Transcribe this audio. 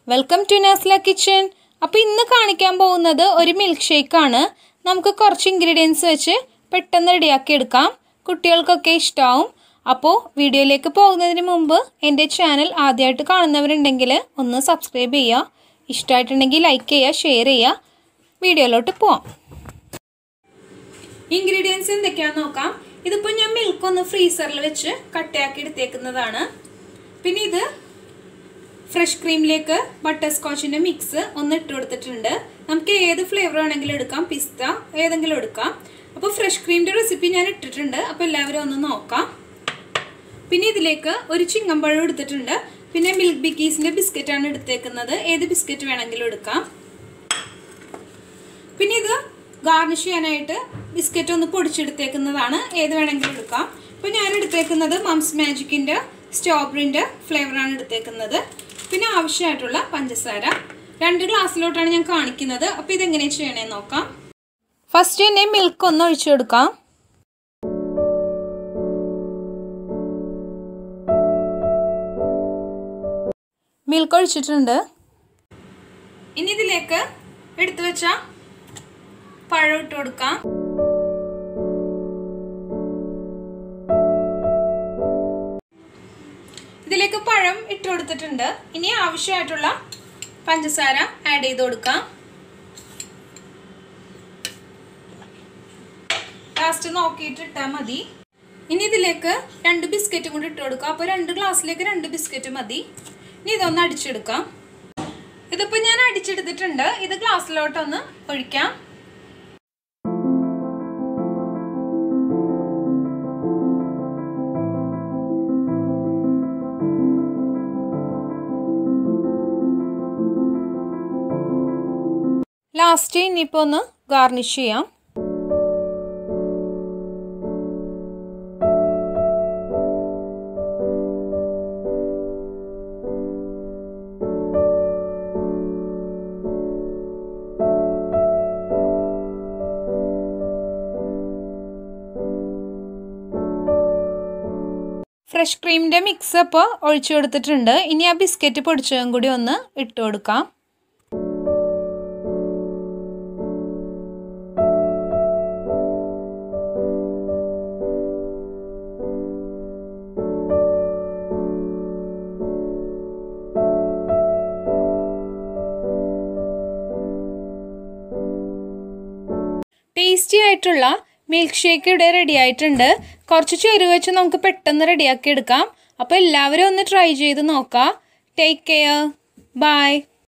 welcome to നാസ്ല kitchen അപ്പോൾ ഇന്ന് കാണിക്കാൻ പോകുന്നത് ഒരു മിൽക്ക് ഷേക്കാണ് നമുക്ക് കുറച്ച് ഇൻഗ്രീഡിയൻസ് വെച്ച് പെട്ടെന്ന് റെഡിയാക്കി എടുക്കാം കുട്ടികൾക്കൊക്കെ ഇഷ്ടമാവും അപ്പോൾ വീഡിയോയിലേക്ക് പോകുന്നതിന് മുമ്പ് എൻ്റെ ചാനൽ ആദ്യമായിട്ട് കാണുന്നവരുണ്ടെങ്കിൽ ഒന്ന് സബ്സ്ക്രൈബ് ചെയ്യുക ഇഷ്ടമായിട്ടുണ്ടെങ്കിൽ ലൈക്ക് ചെയ്യുക ഷെയർ ചെയ്യുക വീഡിയോയിലോട്ട് പോവാം ഇൻഗ്രീഡിയൻസ് എന്തൊക്കെയാണെന്ന് നോക്കാം ഇതിപ്പോൾ ഞാൻ മിൽക്ക് ഒന്ന് ഫ്രീസറിൽ വെച്ച് കട്ടയാക്കി എടുത്തേക്കുന്നതാണ് പിന്നെ ഇത് ഫ്രഷ് ക്രീമിലേക്ക് ബട്ടർ സ്കോച്ചിൻ്റെ മിക്സ് ഒന്ന് ഇട്ട് കൊടുത്തിട്ടുണ്ട് നമുക്ക് ഏത് ഫ്ലേവർ വേണമെങ്കിലും എടുക്കാം പിസ്ത ഏതെങ്കിലും എടുക്കാം അപ്പോൾ ഫ്രഷ് ക്രീമിൻ്റെ റെസിപ്പി ഞാൻ ഇട്ടിട്ടുണ്ട് അപ്പോൾ എല്ലാവരും ഒന്ന് നോക്കാം പിന്നെ ഇതിലേക്ക് ഒരു ചിങ്ങമ്പഴം എടുത്തിട്ടുണ്ട് പിന്നെ മിൽക്ക് ബിക്കീസിൻ്റെ ബിസ്ക്കറ്റാണ് എടുത്തേക്കുന്നത് ഏത് ബിസ്ക്കറ്റ് വേണമെങ്കിലും എടുക്കാം പിന്നെ ഇത് ഗാർണിഷ് ചെയ്യാനായിട്ട് ബിസ്ക്കറ്റ് ഒന്ന് പൊടിച്ചെടുത്തേക്കുന്നതാണ് ഏത് വേണമെങ്കിലും എടുക്കാം ഇപ്പോൾ ഞാൻ എടുത്തേക്കുന്നത് മംസ് മാജിക്കിൻ്റെ സ്ട്രോബെറിൻ്റെ ഫ്ലേവറാണ് എടുത്തേക്കുന്നത് പിന്നെ ആവശ്യമായിട്ടുള്ള പഞ്ചസാര രണ്ട് ഗ്ലാസ്സിലോട്ടാണ് ഞാൻ കാണിക്കുന്നത് അപ്പോൾ ഇതെങ്ങനെ ചെയ്യണേന്ന് നോക്കാം ഫസ്റ്റ് തന്നെ മിൽക്ക് ഒന്ന് ഒഴിച്ചു കൊടുക്കാം മിൽക്ക് ഒഴിച്ചിട്ടുണ്ട് ഇനി ഇതിലേക്ക് എടുത്തു വെച്ച പഴം ഇട്ട് കൊടുക്കാം ഇതിലേക്ക് പഴം ഇട്ട് കൊടുത്തിട്ടുണ്ട് ഇനി ആവശ്യമായിട്ടുള്ള പഞ്ചസാര ആഡ് ചെയ്ത് കൊടുക്കാം ലാസ്റ്റ് നോക്കിയിട്ട് ഇട്ടാൽ മതി ഇനി ഇതിലേക്ക് രണ്ട് ബിസ്ക്കറ്റും കൂടി ഇട്ട് കൊടുക്കാം അപ്പോൾ രണ്ട് ഗ്ലാസ്സിലേക്ക് രണ്ട് ബിസ്ക്കറ്റ് മതി ഇനി ഇതൊന്ന് അടിച്ചെടുക്കാം ഇതിപ്പോൾ ഞാൻ അടിച്ചെടുത്തിട്ടുണ്ട് ഇത് ഗ്ലാസ്സിലോട്ടൊന്ന് ഒഴിക്കാം ലാസ്റ്റ് ഇനിയിപ്പോൾ ഒന്ന് ഗാർണിഷ് ചെയ്യാം ഫ്രഷ് ക്രീമിൻ്റെ മിക്സ് അപ്പോൾ ഒഴിച്ചു കൊടുത്തിട്ടുണ്ട് ഇനി ആ ബിസ്ക്കറ്റ് പൊടിച്ചതും കൂടി ഒന്ന് ഇട്ട് കൊടുക്കാം ടേസ്റ്റി ആയിട്ടുള്ള മിൽക്ക് ഷേക്ക് ഇവിടെ റെഡി ആയിട്ടുണ്ട് കുറച്ച് ചേരുവ വെച്ച് നമുക്ക് പെട്ടെന്ന് റെഡിയാക്കി എടുക്കാം അപ്പോൾ എല്ലാവരും ഒന്ന് ട്രൈ ചെയ്ത് നോക്കാം ടേക്ക് കെയർ ബൈ